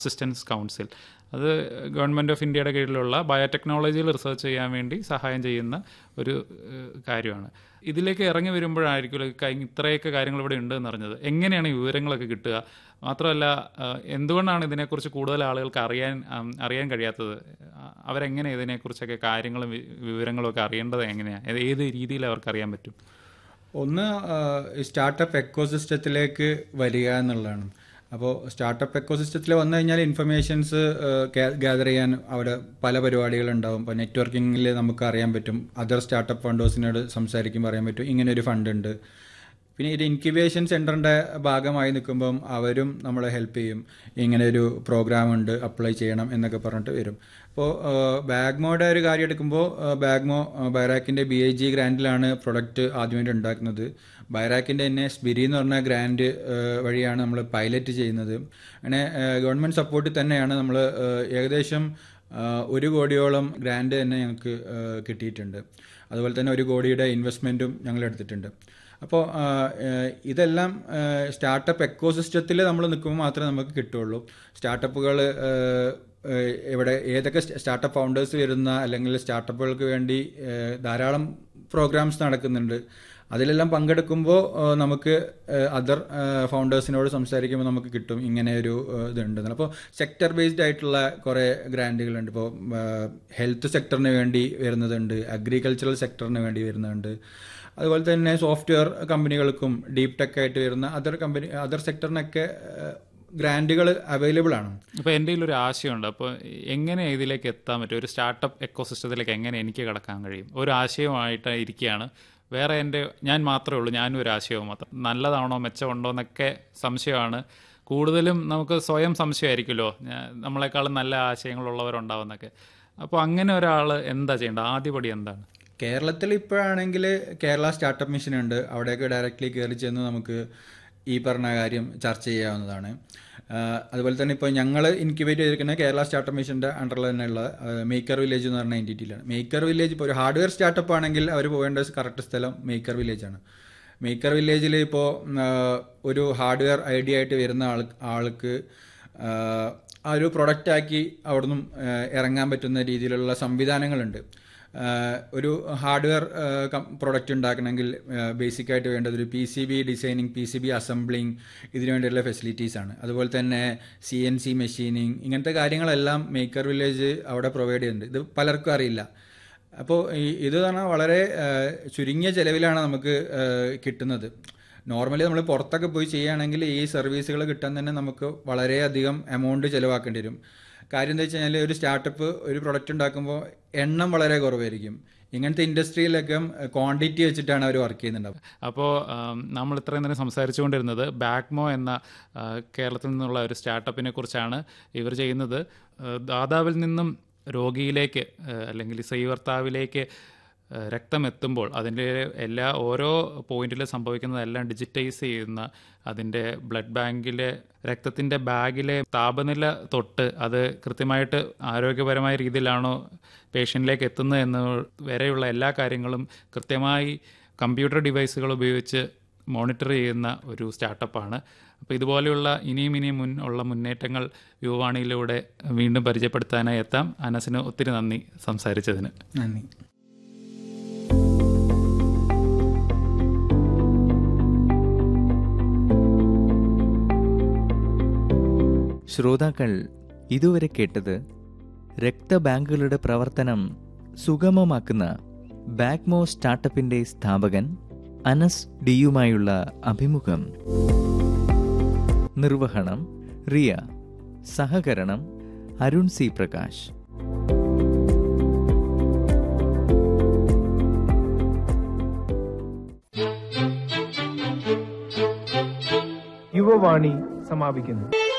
assistance council അത് government of ഇന്ത്യയുടെ കീഴിലുള്ള ബയോടെക്നോളജിയിൽ റിസർച്ച് ചെയ്യാൻ വേണ്ടി സഹായം ചെയ്യുന്ന ഒരു ഏഹ്, കാര്യമാണ് ഇതിലേക്ക് ഇറങ്ങി വരുമ്പോഴായിരിക്കും ഇത്രയൊക്കെ കാര്യങ്ങൾ ഇവിടെ ഉണ്ട് എന്ന് അറിഞ്ഞത് എങ്ങനെയാണ് ഈ വിവരങ്ങളൊക്കെ കിട്ടുക മാത്രമല്ല ഏഹ്, എന്തുകൊണ്ടാണ് ഇതിനെക്കുറിച്ച് കൂടുതൽ ആളുകൾക്ക് അറിയാൻ ഉം, അറിയാൻ കഴിയാത്തത് ആ, അവരെങ്ങനെ ഇതിനെക്കുറിച്ചൊക്കെ കാര്യങ്ങളും വി- വിവരങ്ങളും ഒക്കെ അറിയേണ്ടത് എങ്ങനെയാണ് ഏത് രീതിയിൽ അവർക്ക് അറിയാൻ പറ്റും ഒന്ന് സ്റ്റാർട്ടപ്പ് എക്കോസിസ്റ്റത്തിലേക്ക് വരിക എന്നുള്ളതാണ് അപ്പോൾ സ്റ്റാർട്ടപ്പ് എക്കോസിസ്റ്റത്തിൽ വന്നു കഴിഞ്ഞാൽ ഇൻഫർമേഷൻസ് ഗ്യാദർ ചെയ്യാൻ അവിടെ പല പരിപാടികളുണ്ടാവും ഇപ്പോൾ നെറ്റ്വർക്കിങ്ങിൽ നമുക്ക് അറിയാൻ പറ്റും അതർ സ്റ്റാർട്ടപ്പ് ഫണ്ടേഴ്സിനോട് സംസാരിക്കുമ്പോൾ അറിയാൻ പറ്റും ഇങ്ങനെ ഒരു ഫണ്ട് ഉണ്ട് പിന്നെ ഒരു ഇൻക്യുബേഷൻ സെൻറ്ററിൻ്റെ ഭാഗമായി നിൽക്കുമ്പം അവരും നമ്മളെ ഹെൽപ്പ് ചെയ്യും ഇങ്ങനെ ഒരു പ്രോഗ്രാം ഉണ്ട് അപ്ലൈ ചെയ്യണം എന്നൊക്കെ പറഞ്ഞിട്ട് വരും അപ്പോൾ ബാഗ്മോയുടെ ഒരു കാര്യം എടുക്കുമ്പോൾ ബാഗ്മോ ബൈറാക്കിൻ്റെ ബി ഐ ജി ഗ്രാൻഡിലാണ് പ്രൊഡക്റ്റ് ആദ്യമായിട്ട് ഉണ്ടാക്കുന്നത് ബൈറാക്കിൻ്റെ തന്നെ സ്പിരി എന്ന് പറഞ്ഞ ഗ്രാൻഡ് വഴിയാണ് നമ്മൾ പൈലറ്റ് ചെയ്യുന്നത് അങ്ങനെ ഗവൺമെൻറ് സപ്പോർട്ടിൽ തന്നെയാണ് നമ്മൾ ഏകദേശം ആ, ഒരു കോടിയോളം ഗ്രാൻഡ് തന്നെ ഞങ്ങൾക്ക് ആ, കിട്ടിയിട്ടുണ്ട് അതുപോലെ തന്നെ ഒരു കോടിയുടെ ഇൻവെസ്റ്റ്മെൻറ്റും ഞങ്ങൾ എടുത്തിട്ടുണ്ട് അപ്പോൾ ആ, ഏഹ്, ഇതെല്ലാം സ്റ്റാർട്ടപ്പ് എക്കോസിസ്റ്റത്തിൽ നമ്മൾ നിൽക്കുമ്പോൾ മാത്രമേ നമുക്ക് കിട്ടുള്ളൂ സ്റ്റാർട്ടപ്പുകൾ ഇവിടെ ഏതൊക്കെ സ്റ്റാർട്ടപ്പ് ഫൗണ്ടേഴ്സ് വരുന്ന അല്ലെങ്കിൽ സ്റ്റാർട്ടപ്പുകൾക്ക് വേണ്ടി ഏഹ്, ധാരാളം പ്രോഗ്രാംസ് നടക്കുന്നുണ്ട് അതിലെല്ലാം പങ്കെടുക്കുമ്പോൾ ഏഹ്, നമുക്ക് അതർ ഫൗണ്ടേഴ്സിനോട് സംസാരിക്കുമ്പോൾ നമുക്ക് കിട്ടും ഇങ്ങനെ ഒരു ഏഹ്, ഇതുണ്ട് അപ്പോൾ സെക്ടർ ബേസ്ഡ് ആയിട്ടുള്ള കുറേ ഗ്രാൻഡുകളുണ്ട് ഇപ്പോൾ ഹെൽത്ത് സെക്ടറിന് വേണ്ടി വരുന്നതുണ്ട് അഗ്രികൾച്ചറൽ സെക്ടറിന് വേണ്ടി വരുന്നുണ്ട് അതുപോലെ തന്നെ സോഫ്റ്റ്വെയർ കമ്പനികൾക്കും ഡീപ് ടെക് ആയിട്ട് വരുന്ന അതർ കമ്പനി അതർ സെക്ടറിനൊക്കെ ഗ്രാൻഡുകൾ അവൈലബിൾ ആണ് അപ്പോൾ എൻ്റെ ഒരു ആശയമുണ്ട് അപ്പോൾ എങ്ങനെ ഇതിലേക്ക് എത്താൻ പറ്റും ഒരു സ്റ്റാർട്ടപ്പ് എക്കോസിസ്റ്റത്തിലേക്ക് എങ്ങനെ എനിക്ക് കടക്കാൻ കഴിയും ഒരു ആശയമായിട്ട് ഇരിക്കുകയാണ് വേറെ എൻ്റെ ഞാൻ മാത്രമേ ഉള്ളൂ ഞാനും ഒരു ആശയവും മാത്രം നല്ലതാണോ മെച്ചമുണ്ടോ എന്നൊക്കെ സംശയമാണ് കൂടുതലും നമുക്ക് സ്വയം സംശയമായിരിക്കുമല്ലോ ഞാൻ- നമ്മളെക്കാളും നല്ല ആശയങ്ങളുള്ളവരുണ്ടാവുന്നൊക്കെ അപ്പോൾ അങ്ങനെ ഒരാൾ എന്താ ചെയ്യേണ്ടത് ആദ്യപടി എന്താണ് കേരളത്തിൽ ഇപ്പോഴാണെങ്കിൽ കേരള സ്റ്റാർട്ടപ്പ് മിഷൻ ഉണ്ട് അവിടെയൊക്കെ ഡയറക്റ്റ്ലി കയറി ചെന്ന് നമുക്ക് ഈ പറഞ്ഞ കാര്യം ചർച്ച ചെയ്യാവുന്നതാണ് ആഹ് അതുപോലെ തന്നെ ഇപ്പോൾ ഞങ്ങൾ ഇൻക്യുബേറ്റ് ചെയ്തിരിക്കുന്ന കേരള സ്റ്റാർട്ടപ്പ് മിഷൻ്റെ അണ്ടറിൽ തന്നെയുള്ള മേക്കർ വില്ലേജ് എന്ന് പറഞ്ഞ എൻറ്റിറ്റിയിലാണ് മേക്കർ വില്ലേജ് ഇപ്പോൾ ഒരു ഹാർഡ്വെയർ സ്റ്റാർട്ടപ്പ് ആണെങ്കിൽ അവർ പോകേണ്ട കറക്റ്റ് സ്ഥലം മേക്കർ വില്ലേജ് ആണ് മേക്കർ വില്ലേജിൽ ഇപ്പോൾ ഒരു ഹാർഡ്വെയർ ഐഡിയ ആയിട്ട് വരുന്ന ആൾ ആൾക്ക് ആഹ് ആ ഒരു പ്രൊഡക്റ്റാക്കി അവിടുന്ന് ഇറങ്ങാൻ പറ്റുന്ന രീതിയിലുള്ള സംവിധാനങ്ങളുണ്ട് ആഹ് ഒരു ഹാർഡ്വെയർ പ്രൊഡക്റ്റ് ഉണ്ടാക്കണമെങ്കിൽ ബേസിക് ആയിട്ട് വേണ്ടത് ഒരു P C B designing P C B assembling ഇതിനു വേണ്ടിയുള്ള ഫെസിലിറ്റീസ് ആണ് അതുപോലെ തന്നെ സി എൻ സി മെഷീനിങ് ഇങ്ങനത്തെ കാര്യങ്ങളെല്ലാം മേക്കർ വില്ലേജ് അവിടെ പ്രൊവൈഡ് ചെയ്യുന്നുണ്ട് ഇത് പലർക്കും അറിയില്ല അപ്പോൾ ഈ- ഇത് പറഞ്ഞാൽ വളരെ ആഹ് ചുരുങ്ങിയ ചിലവിലാണ് നമുക്ക് ആഹ് കിട്ടുന്നത് നോർമലി നമ്മൾ പുറത്തൊക്കെ പോയി ചെയ്യുകയാണെങ്കിൽ ഈ സർവീസുകൾ കിട്ടാൻ തന്നെ നമുക്ക് വളരെയധികം എമൗണ്ട് ചിലവാക്കേണ്ടി വരും കാര്യം എന്താ വെച്ച് കഴിഞ്ഞാൽ ഒരു സ്റ്റാർട്ടപ്പ് ഒരു പ്രൊഡക്റ്റ് ഉണ്ടാക്കുമ്പോൾ എണ്ണം വളരെ കുറവായിരിക്കും ഇങ്ങനത്തെ ഇൻഡസ്ട്രിയിലൊക്കെ ക്വാണ്ടിറ്റി വെച്ചിട്ടാണ് അവർ വർക്ക് ചെയ്യുന്നുണ്ടാവുക അപ്പോൾ നമ്മൾ ഇത്രയും നേരം സംസാരിച്ചുകൊണ്ടിരുന്നത് ബാക്മോ എന്ന ആ, കേരളത്തിൽ നിന്നുള്ള ഒരു സ്റ്റാർട്ടപ്പിനെ കുറിച്ചാണ് ഇവർ ചെയ്യുന്നത് ആ, ദാതാവിൽ നിന്നും രോഗിയിലേക്ക് ആ, അല്ലെങ്കിൽ സ്വീകർത്താവിലേക്ക് ആ, രക്തം എത്തുമ്പോൾ അതിൻ്റെ എല്ലാ ഓരോ പോയിന്റിൽ സംഭവിക്കുന്നതെല്ലാം ഡിജിറ്റൈസ് ചെയ്യുന്ന അതിൻ്റെ ബ്ലഡ് ബാങ്കിലെ രക്തത്തിൻ്റെ ബാഗിലെ താപനില തൊട്ട് അത് കൃത്യമായിട്ട് ആരോഗ്യപരമായ രീതിയിലാണോ പേഷ്യൻറ്റിലേക്ക് എത്തുന്നത് എന്ന് വരെയുള്ള എല്ലാ കാര്യങ്ങളും കൃത്യമായി കമ്പ്യൂട്ടർ ഡിവൈസുകൾ ഉപയോഗിച്ച് മോണിറ്റർ ചെയ്യുന്ന ഒരു സ്റ്റാർട്ടപ്പാണ് അപ്പോൾ ഇതുപോലെയുള്ള ഇനിയും ഇനിയും മുൻ ഉള്ള മുന്നേറ്റങ്ങൾ യുവാണിയിലൂടെ വീണ്ടും പരിചയപ്പെടുത്താനായി എത്താം അനസിന് ഒത്തിരി നന്ദി സംസാരിച്ചതിന് നന്ദി ശ്രോതാക്കൾ ഇതുവരെ കേട്ടത് രക്തബാങ്കുകളുടെ പ്രവർത്തനം സുഗമമാക്കുന്ന ബാക്മോ സ്റ്റാർട്ടപ്പിന്റെ സ്ഥാപകൻ അനസ് ഡിയുമായുള്ള അഭിമുഖം നിർവഹണം റിയ സഹകരണം അരുൺ സി പ്രകാശ് യുവവാണി സമാപിക്കുന്നു